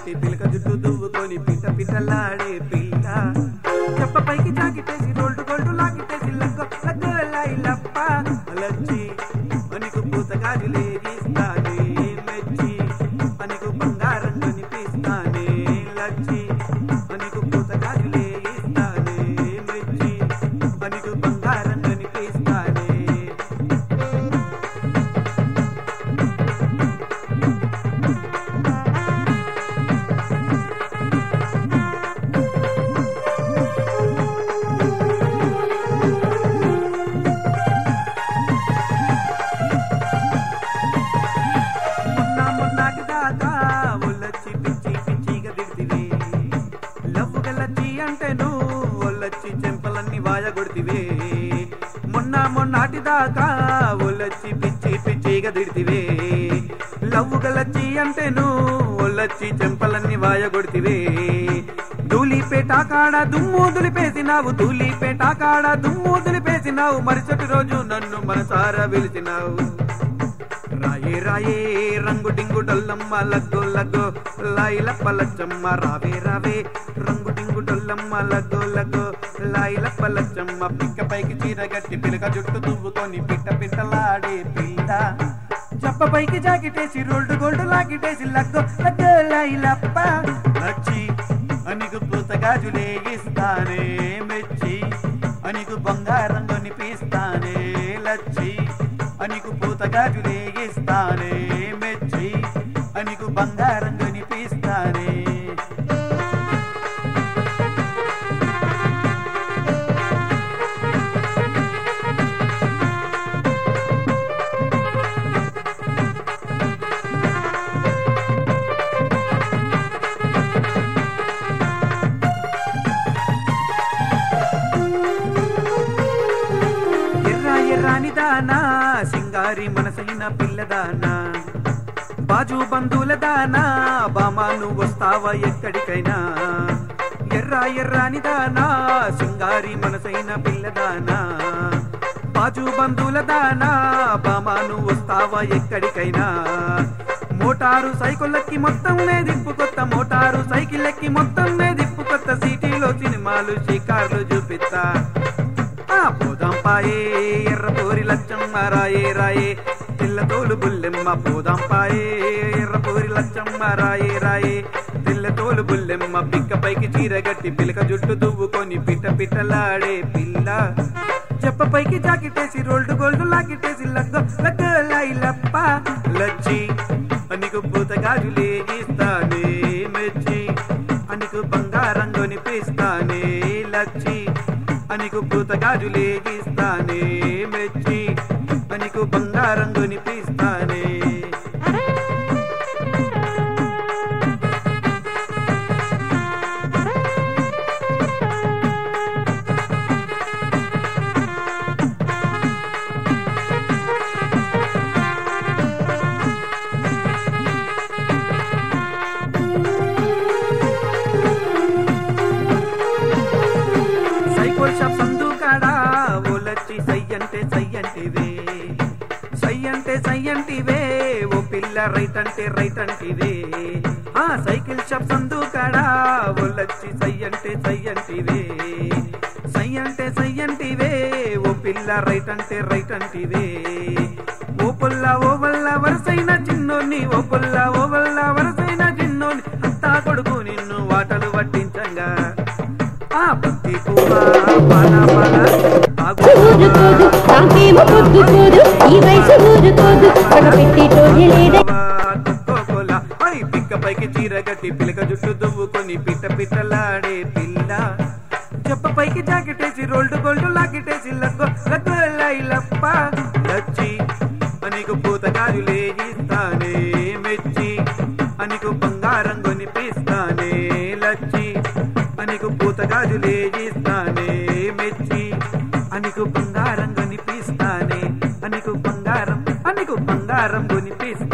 చీరగట్టి పిలక జుట్టు దువ్వుకొని పిట్ట పిట్టలాడే పిల్ల చెప్ప పైకి జాకిటేసి రోల్డు గోల్డు లాకిటేసి లగ్గ లగ్గ లైలప్ప లచ్చి మనకు పూత గాజులే గీస్తానే మెచ్చి మనకు బంగారం కనిపిస్తానే లచ్చి మనకు పూత గాజులే గీస్తానే మెచ్చి మనకు బంగారం కనిపిస్తానే మొన్న మొన్నటి దాకా ఒళ్ళొచ్చి పిచ్చి పిచ్చిగా తిడితివే లవ్వు గల్లచ్చి అంటేను ఒళ్ళొచ్చి చెంపలన్నీ వాయగొడితివే మొన్న మొన్నటి దాకా ఒళ్ళొచ్చి పిచ్చి పిచ్చిగా తిడితివే లవ్వు గల్లచ్చి అంటేను ఒళ్ళొచ్చి చెంపలన్నీ వాయగొడితివే ధూళిపేట కాడ దుమ్ము దులిపేసినావు ధూళిపేట కాడ దుమ్ము దులిపేసినావు మరుసటి రోజు నన్ను మనసారా వెలిసినావు రాయే రాయే రంగు డింగు డొల్లమ్మ లగ్గో లగ్గో లాయిల పలచమ్మ రావే రావే రంగు డింగు డొల్లమ్మ లగ్గో లగ్గో లాయిల పలచమ్మ పిక్క పైకి చీర గట్టి పిలక జుట్టు దువ్వుకొని పిట్ట పిట్టలాడే పిల్ల చప్ప పైకి జాకెటేసి రోల్డ్ గోల్డ్ లాకెటేసి లగ్గో లగ్గో లాయిలప్ప లచ్చి అనికు పూత గాజులే ఇస్తానే మెచ్చి అనికు బంగారం కొనిపిస్తానే లచ్చి అనికు పూత గాజులే ఇస్తానే మెచ్చి అనికు బంగారం కొనిపిస్తానే ఎర్ర ఎర్రాని దానా సింగారి మనసైన పిల్లదానా బాజు బంధువుల దానా బామాను వస్తావా ఎక్కడికైనా ఎర్ర ఎర్రాని దానా సింగారి మనసైన పిల్లదానా బాజు బంధువుల దానా బామాను వస్తావా ఎక్కడికైనా మోటారు సైకిళ్ళకి మొత్తం దిప్పు కొత్త మోటారు సైకిళ్ళకి మొత్తం దిప్పు కొత్త సిటీలో సినిమాలు షికార్లు చూపిస్తా ఆ పోదాం పాయే ఎర్ర పూరి లచ్చమ్మ రాయే రాయే తెల్ల తోలు బుల్లెమ్మ పోదాం పాయే ఎర్ర పూరి లచ్చమ్మ రాయే రాయే తెల్ల తోలు బుల్లెమ్మ పిక్క పైకి చీర గట్టి పిలక జుట్టు దువ్వుకొని పిట్ట పిట్టలాడే పిల్ల చెప్ప పైకి జాకెటేసి రోల్డ్ గోల్డ్ లాకెటేసి లగ్గ లగ్గ లైలప్ప లచ్చి అనికు పూత గాజులే ఇస్తానే మెచ్చి అనికు బంగారం కొనిపిస్తానే లచ్చి అనికు పూత గాజులే ఇస్తానే మెచ్చి అనికు బంగారం కొనిపిస్తానే సైకిల్ షాప్ సందు కాడా ఓలచ్చి సై అంటే సై అంటివే సై అంటే సై అంటివే ఓ పిల్ల రైట్ అంటే రైట్ అంటివే ఆ సైకిల్ షాప్ సందు కాడా ఓలచ్చి సై అంటే సై అంటివే సై అంటే సై అంటివే ఓ పిల్ల రైట్ అంటే రైట్ అంటివే ఓ పుల్ల ఓ వల్ల వరసైన చిన్నోని ఓ పుల్ల ఓ వల్ల వరసైన చిన్నోని అత్తా కొడుకు నిన్ను వాటలు పట్టించంగా ఆ బంతి పువ్వ పాల పాల ఆగు ఊరుకోదు నాకేమో పొద్దుకోదు ఈ వయసు ఊరుకోదు పెట్టి లేదే కోకోలా ఐ పిక్క పైకి చీర కట్టి పిలక జుట్టు దువ్వుకొని పిట్ట పిట్టలాడే పిల్ల చెప్ప పైకి జాకెటేసి రోల్డ్ గోల్డ్ లాకెటేసి లగ్గో లగ్గో లైలప్ప లచ్చి అనికు పూత గాజులే ఇస్తానే మెచ్చి అనికు బంగారం కొనిపిస్తానే లచ్చి అనికు పూత గాజులే ఇస్తానే మెచ్చి అనికు బంగారం కొనిపిస్తానే అనికు బంగారం అనికు బంగారం కొనిపిస్తానే